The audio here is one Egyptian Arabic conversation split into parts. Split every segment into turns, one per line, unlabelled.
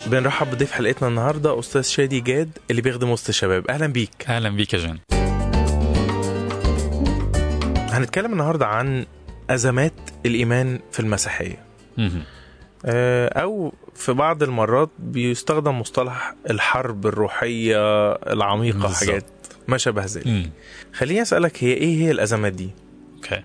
بنرحب بضيف حلقتنا النهارده استاذ شادي جاد اللي بيخدم وسط الشباب اهلا بيك
اهلا بيك يا جان
هنتكلم النهارده عن ازمات الايمان في المسيحيه
مهم.
آه، او في بعض المرات بيستخدم مصطلح الحرب الروحيه العميقه
بالظبط.
حاجات ما شابه ذلك
مم.
خليني اسالك هي ايه هي الازمات دي
اوكي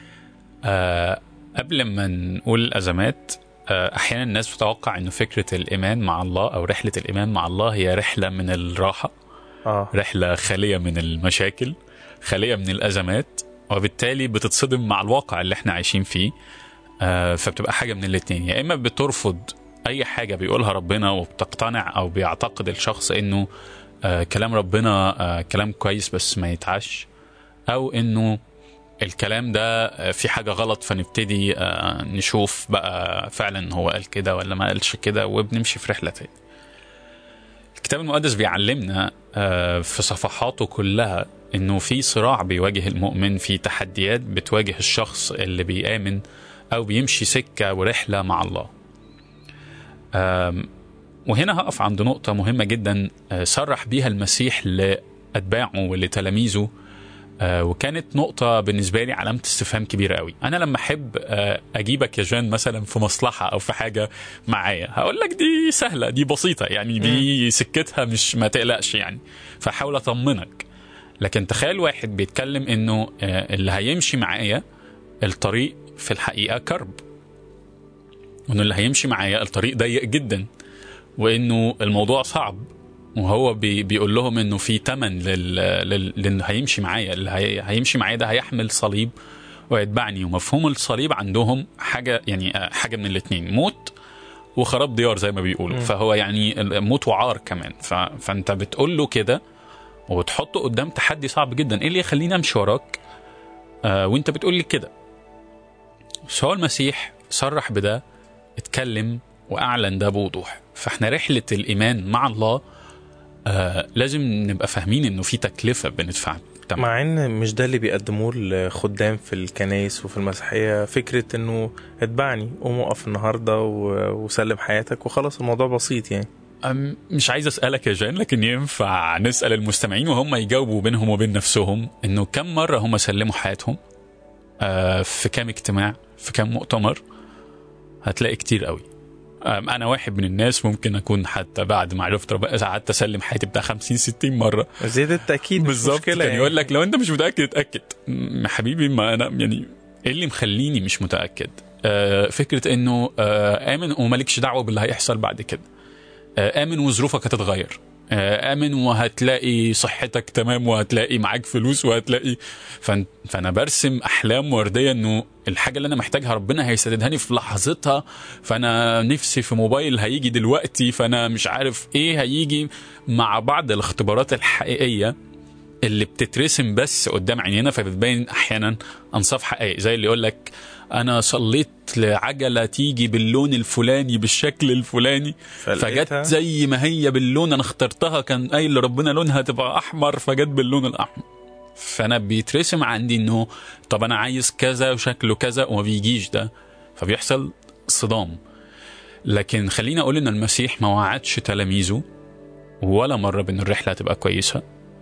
آه قبل ما نقول الازمات آه احيانا الناس بتتوقع انه فكره الايمان مع الله او رحله الايمان مع الله هي رحله من الراحه
اه
رحله خاليه من المشاكل خاليه من الازمات وبالتالي بتتصدم مع الواقع اللي احنا عايشين فيه آه فبتبقى حاجه من الاتنين يا اما بترفض اي حاجه بيقولها ربنا وبتقتنع او بيعتقد الشخص انه آه كلام ربنا آه كلام كويس بس ما يتعش او انه الكلام ده آه، في حاجه غلط فنبتدي آه، نشوف بقى فعلا هو قال كده ولا ما قالش كده وبنمشي في رحله تاني الكتاب المقدس بيعلمنا آه، في صفحاته كلها انه في صراع بيواجه المؤمن في تحديات بتواجه الشخص اللي بيآمن او بيمشي سكه ورحله مع الله. آم، وهنا هقف عند نقطه مهمه جدا آه، صرح بيها المسيح لاتباعه ولتلاميذه آه، وكانت نقطة بالنسبة لي علامة استفهام كبيرة قوي أنا لما أحب آه، أجيبك يا جان مثلا في مصلحة أو في حاجة معايا هقول لك دي سهلة دي بسيطة يعني دي سكتها مش ما تقلقش يعني فحاول أطمنك لكن تخيل واحد بيتكلم إنه آه، اللي هيمشي معايا الطريق في الحقيقة كرب وإنه اللي هيمشي معايا الطريق ضيق جدا وإنه الموضوع صعب وهو بي بيقول لهم انه في تمن لل... لل... للي هيمشي معايا اللي هي... هيمشي معايا ده هيحمل صليب ويتبعني ومفهوم الصليب عندهم حاجه يعني آه، حاجه من الاثنين موت وخراب ديار زي ما بيقولوا فهو يعني ال- موت وعار كمان ف... فانت بتقول له كده وتحطه قدام تحدي صعب جدا ايه اللي يخليني امشي وراك آه وانت بتقول لي كده بس هو المسيح صرح بده اتكلم واعلن ده بوضوح فاحنا رحله الايمان مع الله آه لازم نبقى فاهمين انه في تكلفه بندفعها تمام
مع ان مش ده اللي بيقدموه الخدام في الكنايس وفي المسيحيه فكره انه اتبعني قوم اقف النهارده و- وسلم حياتك وخلاص الموضوع بسيط يعني
أم مش عايز اسالك يا جان لكن ينفع نسال المستمعين وهم يجاوبوا بينهم وبين نفسهم انه كم مره هم سلموا حياتهم آه في كام اجتماع في كام مؤتمر هتلاقي كتير قوي أم انا واحد من الناس ممكن اكون حتى بعد ما عرفت ربنا قعدت اسلم حياتي بتاع 50 60 مره
زيادة تأكيد مش
بالظبط
مشكلة
كان
يعني.
يقول لك لو انت مش متاكد اتاكد م- حبيبي ما انا يعني ايه اللي مخليني مش متاكد آه فكره انه آه امن ومالكش دعوه باللي هيحصل بعد كده آه امن وظروفك هتتغير آه امن وهتلاقي صحتك تمام وهتلاقي معاك فلوس وهتلاقي فن... فانا برسم احلام ورديه انه الحاجه اللي انا محتاجها ربنا هيسددهاني في لحظتها فانا نفسي في موبايل هيجي دلوقتي فانا مش عارف ايه هيجي مع بعض الاختبارات الحقيقيه اللي بتترسم بس قدام عينينا فبتبين احيانا انصاف حقائق زي اللي يقول لك انا صليت لعجله تيجي باللون الفلاني بالشكل الفلاني فجت
فلقيتها-
زي ما هي باللون انا اخترتها كان قايل لربنا لونها تبقى احمر فجت باللون الاحمر فانا بيترسم عندي انه طب انا عايز كذا وشكله كذا وما بيجيش ده فبيحصل صدام لكن خليني اقول ان المسيح ما وعدش تلاميذه ولا مره بان الرحله هتبقى كويسه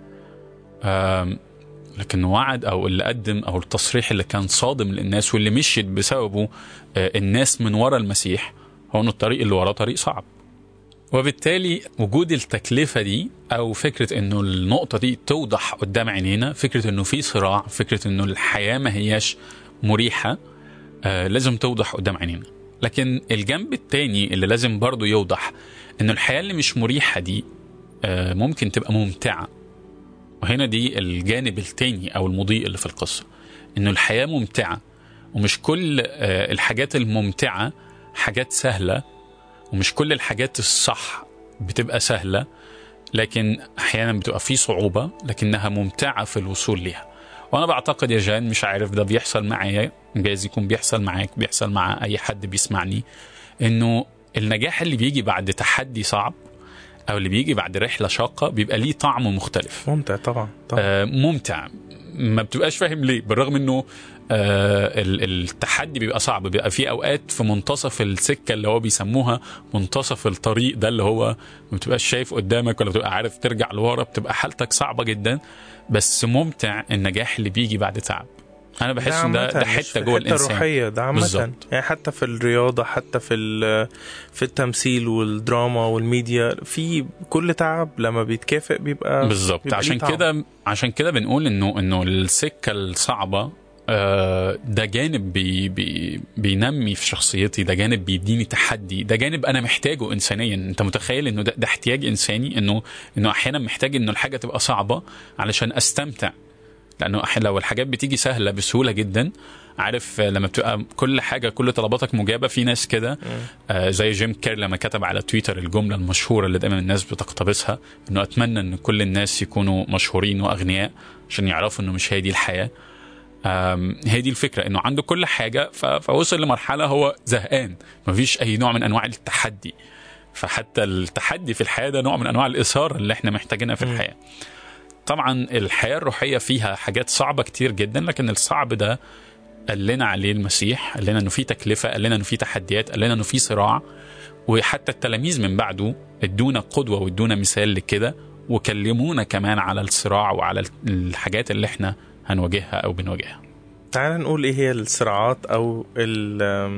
آم، لكن وعد او اللي قدم او التصريح اللي كان صادم للناس واللي مشيت بسببه آه، الناس من ورا المسيح هو ان الطريق اللي وراه طريق صعب وبالتالي وجود التكلفه دي او فكره انه النقطه دي توضح قدام عينينا فكره انه في صراع فكره انه الحياه ما هياش مريحه آه لازم توضح قدام عينينا لكن الجنب التاني اللي لازم برضو يوضح انه الحياه اللي مش مريحه دي آه ممكن تبقى ممتعه وهنا دي الجانب التاني او المضيء اللي في القصه انه الحياه ممتعه ومش كل آه الحاجات الممتعه حاجات سهله ومش كل الحاجات الصح بتبقى سهله لكن احيانا بتبقى في صعوبه لكنها ممتعه في الوصول ليها وانا بعتقد يا جان مش عارف ده بيحصل معايا جايز يكون بيحصل معاك بيحصل مع اي حد بيسمعني انه النجاح اللي بيجي بعد تحدي صعب او اللي بيجي بعد رحله شاقه بيبقى ليه طعم مختلف
ممتع طبعا طبعا
آه، ممتع ما بتبقاش فاهم ليه بالرغم انه آه ال- التحدي بيبقى صعب بيبقى في اوقات في منتصف السكه اللي هو بيسموها منتصف الطريق ده اللي هو ما بتبقاش شايف قدامك ولا بتبقى عارف ترجع لورا بتبقى حالتك صعبه جدا بس ممتع النجاح اللي بيجي بعد تعب انا بحس ان ده
عامة
ده
مش
حته
في
جوه
الحتة
الانسان
الروحية ده عامة
بالظبط.
يعني حتى في الرياضة حتى في ال- في التمثيل والدراما والميديا في كل تعب لما بيتكافئ بيبقى
بالظبط
بيبقى ليه
عشان
طعم.
كده عشان كده بنقول انه انه السكه الصعبه آه، ده جانب بي بي بينمي في شخصيتي ده جانب بيديني تحدي ده جانب انا محتاجه انسانيا انت متخيل انه ده, ده احتياج انساني انه انه احيانا محتاج انه الحاجه تبقى صعبه علشان استمتع لانه أح- لو الحاجات بتيجي سهله بسهوله جدا عارف آه، لما بتبقى كل حاجه كل طلباتك مجابه في ناس كده آه زي جيم كير لما كتب على تويتر الجمله المشهوره اللي دايما الناس بتقتبسها انه اتمنى ان كل الناس يكونوا مشهورين واغنياء عشان يعرفوا انه مش هي دي الحياه آم، هي دي الفكره انه عنده كل حاجه ف- فوصل لمرحله هو زهقان مفيش اي نوع من انواع التحدي فحتى التحدي في الحياه ده نوع من انواع الاثاره اللي احنا محتاجينها في الحياه طبعا الحياه الروحيه فيها حاجات صعبه كتير جدا لكن الصعب ده قال لنا عليه المسيح قال لنا انه في تكلفه قال لنا انه في تحديات قال لنا انه في صراع وحتى التلاميذ من بعده ادونا قدوه وادونا مثال لكده وكلمونا كمان على الصراع وعلى الحاجات اللي احنا هنواجهها او بنواجهها
تعال نقول ايه هي الصراعات او ال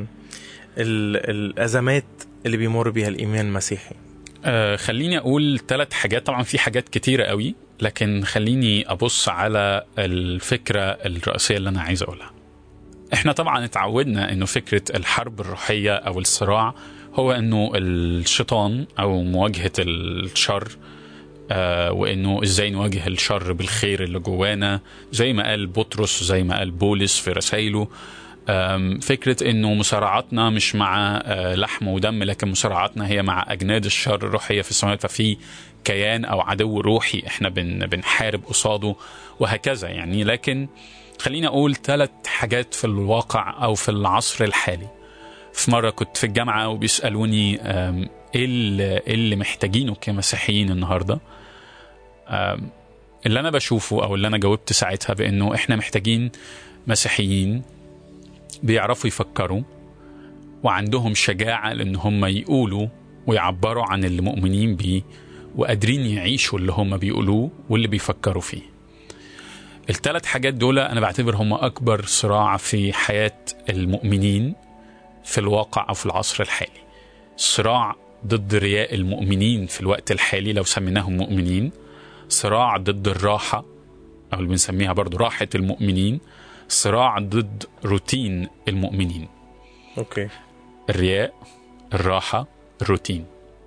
ال الازمات اللي بيمر بيها الايمان المسيحي
آه خليني اقول ثلاث حاجات طبعا في حاجات كتيره قوي لكن خليني ابص على الفكره الرئيسيه اللي انا عايز اقولها احنا طبعا اتعودنا انه فكره الحرب الروحيه او الصراع هو انه الشيطان او مواجهه الشر آه وانه ازاي نواجه الشر بالخير اللي جوانا زي ما قال بطرس زي ما قال بولس في رسائله آم، فكرة انه مصارعاتنا مش مع آه، لحم ودم لكن مصارعاتنا هي مع اجناد الشر الروحية في السماوات ففي كيان او عدو روحي احنا بن بنحارب قصاده وهكذا يعني لكن خليني اقول ثلاث حاجات في الواقع او في العصر الحالي في مرة كنت في الجامعة وبيسألوني آم، ايه اللي إيه اللي محتاجينه كمسيحيين النهارده آم، اللي انا بشوفه او اللي انا جاوبت ساعتها بانه احنا محتاجين مسيحيين بيعرفوا يفكروا وعندهم شجاعة لأن هم يقولوا ويعبروا عن اللي مؤمنين بيه وقادرين يعيشوا اللي هم بيقولوه واللي بيفكروا فيه الثلاث حاجات دول أنا بعتبر هم أكبر صراع في حياة المؤمنين في الواقع أو في العصر الحالي صراع ضد رياء المؤمنين في الوقت الحالي لو سميناهم مؤمنين صراع ضد الراحة أو اللي بنسميها برضو راحة المؤمنين صراع ضد روتين المؤمنين
اوكي
الرياء الراحة الروتين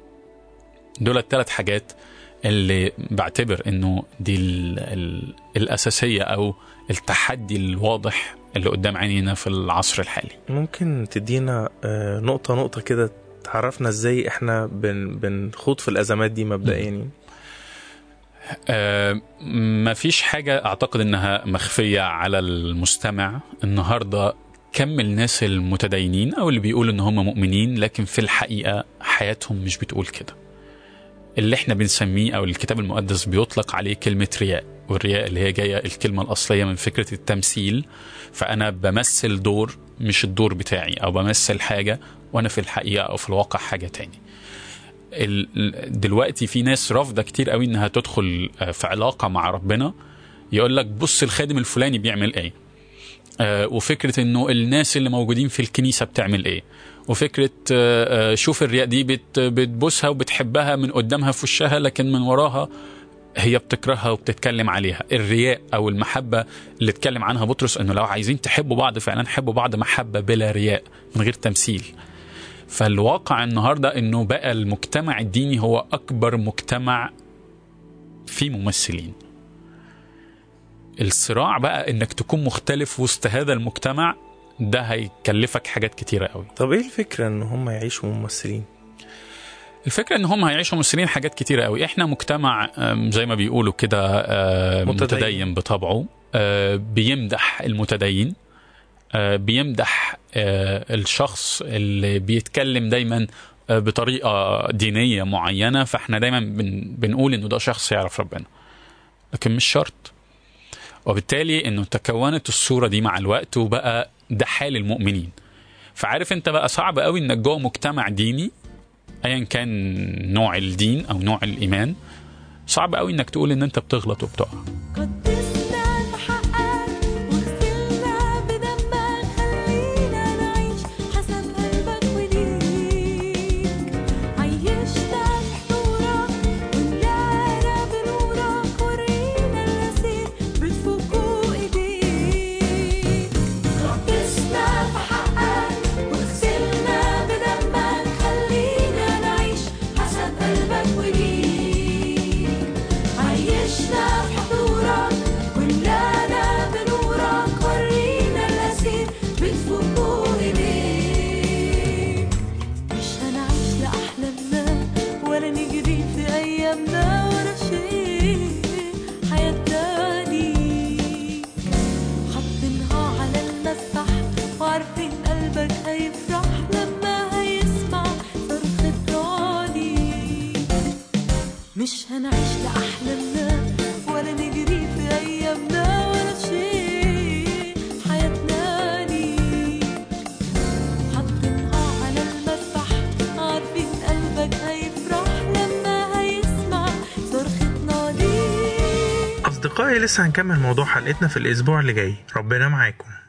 دول الثلاث حاجات اللي بعتبر انه دي ال ال الاساسيه او التحدي الواضح اللي قدام عينينا في العصر الحالي
ممكن تدينا آه، نقطة نقطة كده تعرفنا ازاي احنا بن بنخوض في الازمات دي مبدئيا يعني
آه ما فيش حاجه اعتقد انها مخفيه على المستمع النهارده كم الناس المتدينين او اللي بيقولوا ان هم مؤمنين لكن في الحقيقه حياتهم مش بتقول كده اللي احنا بنسميه او الكتاب المقدس بيطلق عليه كلمه رياء والرياء اللي هي جايه الكلمه الاصليه من فكره التمثيل فانا بمثل دور مش الدور بتاعي او بمثل حاجه وانا في الحقيقه او في الواقع حاجه تاني ال- دلوقتي في ناس رافضه كتير قوي انها تدخل آه، في علاقه مع ربنا يقول لك بص الخادم الفلاني بيعمل ايه آه، وفكره انه الناس اللي موجودين في الكنيسه بتعمل ايه وفكره آه، آه، شوف الرياء دي بت- بتبوسها وبتحبها من قدامها في وشها لكن من وراها هي بتكرهها وبتتكلم عليها الرياء او المحبه اللي اتكلم عنها بطرس انه لو عايزين تحبوا بعض فعلا حبوا بعض محبه بلا رياء من غير تمثيل فالواقع النهارده انه بقى المجتمع الديني هو اكبر مجتمع فيه ممثلين الصراع بقى انك تكون مختلف وسط هذا المجتمع ده هيكلفك حاجات كتيره قوي
طب ايه الفكرة ان هم يعيشوا ممثلين
الفكره ان هم هيعيشوا ممثلين حاجات كتيره قوي احنا مجتمع آم، زي ما بيقولوا كده آه،
متدين.
متدين بطبعه آه، بيمدح المتدين آه، بيمدح آه، الشخص اللي بيتكلم دايما آه، بطريقه دينيه معينه فاحنا دايما بن بنقول انه ده شخص يعرف ربنا لكن مش شرط وبالتالي انه تكونت الصوره دي مع الوقت وبقى ده حال المؤمنين فعارف انت بقى صعب قوي انك جوه مجتمع ديني ايا كان نوع الدين او نوع الايمان صعب قوي انك تقول ان انت بتغلط وبتقع
قدسنا بحقك واغسلنا بدمك خلينا نعيش حسب قلبك وليك عيشنا بحضورك وملانا بنورك ورينا النسير بتفوق ايديك قدسنا بحقك واغسلنا بدمك خلينا نعيش حسب قلبك وليك عيشنا بحضورك وملانا بنورك ورينا الأسير بتفوق إيديك مش هنعيش لأحلامنا ولا نجري في أيامنا ولا شيء حياتنا ليك حاطينها على المسبح وعارفين قلبك هيفرح لما هيسمع صرختنا ليك مش هنعيش لأحلامنا ولا نجري في أيامنا ولا شيء حياتنا ليك حاطينها على المسبح عارفين قلبك هيفرح لما هيسمع صرختنا ليك
أصدقائي لسه هنكمل موضوع حلقتنا في الأسبوع اللي جاي ربنا معاكم